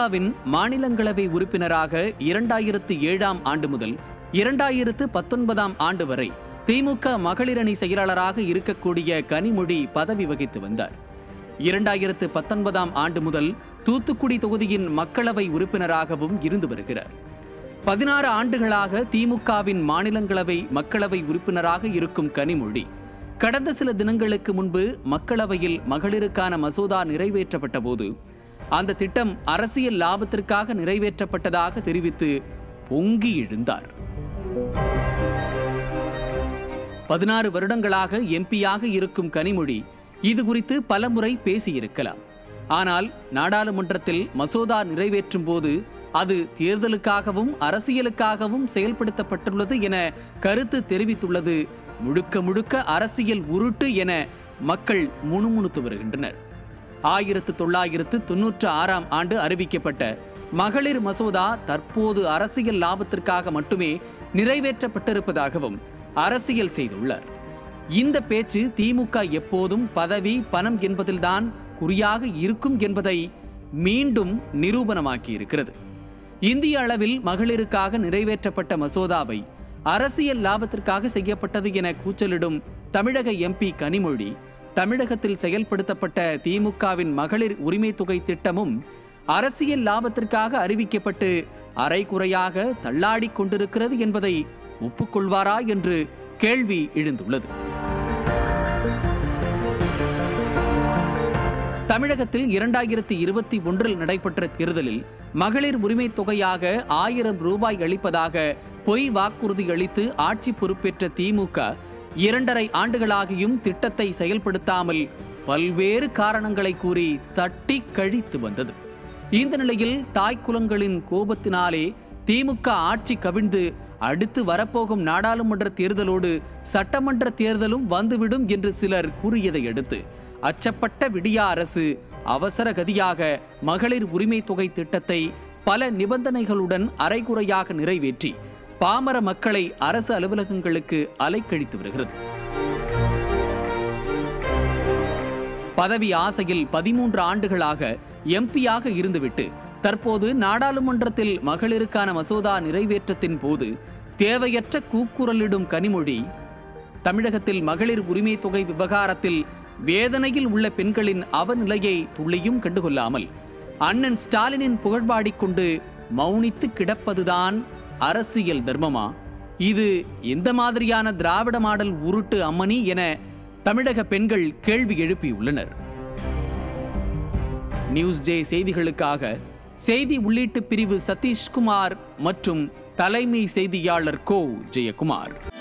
திமுகவின் மாநிலங்களவை உறுப்பினராக இரண்டாயிரத்து ஏழாம் ஆண்டு முதல் இரண்டாயிரத்து பத்தொன்பதாம் ஆண்டு வரை திமுக மகளிரணி செயலாளராக இருக்கக்கூடிய கனிமொழி பதவி வகித்து வந்தார் இரண்டாயிரத்து பத்தொன்பதாம் ஆண்டு முதல் தூத்துக்குடி தொகுதியின் மக்களவை உறுப்பினராகவும் இருந்து வருகிறார் பதினாறு ஆண்டுகளாக திமுகவின் மாநிலங்களவை மக்களவை உறுப்பினராக இருக்கும் கனிமொழி கடந்த சில தினங்களுக்கு முன்பு மக்களவையில் மகளிருக்கான மசோதா நிறைவேற்றப்பட்ட போது அந்த திட்டம் அரசியல் லாபத்திற்காக நிறைவேற்றப்பட்டதாக தெரிவித்து பொங்கி எழுந்தார் பதினாறு வருடங்களாக எம்பியாக இருக்கும் கனிமொழி இது குறித்து பலமுறை பேசியிருக்கலாம் ஆனால் நாடாளுமன்றத்தில் மசோதா நிறைவேற்றும் போது அது தேர்தலுக்காகவும் அரசியலுக்காகவும் செயல்படுத்தப்பட்டுள்ளது என கருத்து தெரிவித்துள்ளது முழுக்க முழுக்க அரசியல் உருட்டு என மக்கள் முணுமுணுத்து வருகின்றனர் ஆயிரத்து தொள்ளாயிரத்து தொன்னூற்று ஆறாம் ஆண்டு அறிவிக்கப்பட்ட மகளிர் மசோதா தற்போது அரசியல் லாபத்திற்காக மட்டுமே நிறைவேற்றப்பட்டிருப்பதாகவும் அரசியல் செய்துள்ளார் இந்த பேச்சு திமுக எப்போதும் பதவி பணம் என்பதில்தான் குறியாக இருக்கும் என்பதை மீண்டும் நிரூபணமாக்கி இருக்கிறது இந்திய அளவில் மகளிருக்காக நிறைவேற்றப்பட்ட மசோதாவை அரசியல் லாபத்திற்காக செய்யப்பட்டது என கூச்சலிடும் தமிழக எம்பி கனிமொழி தமிழகத்தில் செயல்படுத்தப்பட்ட திமுகவின் மகளிர் உரிமை தொகை திட்டமும் அரசியல் லாபத்திற்காக அறிவிக்கப்பட்டு அரைகுறையாக தள்ளாடிக் கொண்டிருக்கிறது என்பதை ஒப்புக்கொள்வாரா என்று கேள்வி எழுந்துள்ளது தமிழகத்தில் இரண்டாயிரத்தி இருபத்தி ஒன்றில் நடைபெற்ற தேர்தலில் மகளிர் உரிமை தொகையாக ஆயிரம் ரூபாய் அளிப்பதாக பொய் வாக்குறுதி அளித்து ஆட்சி பொறுப்பேற்ற திமுக இரண்டரை ஆண்டுகளாகியும் திட்டத்தை செயல்படுத்தாமல் பல்வேறு காரணங்களை கூறி தட்டி கழித்து வந்தது இந்த நிலையில் தாய்க்குலங்களின் கோபத்தினாலே திமுக ஆட்சி கவிழ்ந்து அடுத்து வரப்போகும் நாடாளுமன்ற தேர்தலோடு சட்டமன்ற தேர்தலும் வந்துவிடும் என்று சிலர் கூறியதை அடுத்து அச்சப்பட்ட விடியா அரசு அவசர கதியாக மகளிர் உரிமை தொகை திட்டத்தை பல நிபந்தனைகளுடன் அரைகுறையாக நிறைவேற்றி பாமர மக்களை அரசு அலுவலகங்களுக்கு அலைக்கழித்து வருகிறது பதவி ஆசையில் பதிமூன்று ஆண்டுகளாக எம்பியாக இருந்துவிட்டு தற்போது நாடாளுமன்றத்தில் மகளிருக்கான மசோதா நிறைவேற்றத்தின் போது தேவையற்ற கூக்குரலிடும் கனிமொழி தமிழகத்தில் மகளிர் உரிமை தொகை விவகாரத்தில் வேதனையில் உள்ள பெண்களின் அவநிலையை துள்ளியும் கண்டுகொள்ளாமல் அண்ணன் ஸ்டாலினின் புகழ்பாடிக் கொண்டு மௌனித்து கிடப்பதுதான் அரசியல் தர்மமா இது எந்த மாதிரியான திராவிட மாடல் உருட்டு அம்மணி என தமிழக பெண்கள் கேள்வி எழுப்பியுள்ளனர் நியூஸ் ஜே செய்திகளுக்காக செய்தி உள்ளீட்டு பிரிவு சதீஷ்குமார் மற்றும் தலைமை செய்தியாளர் கோ ஜெயக்குமார்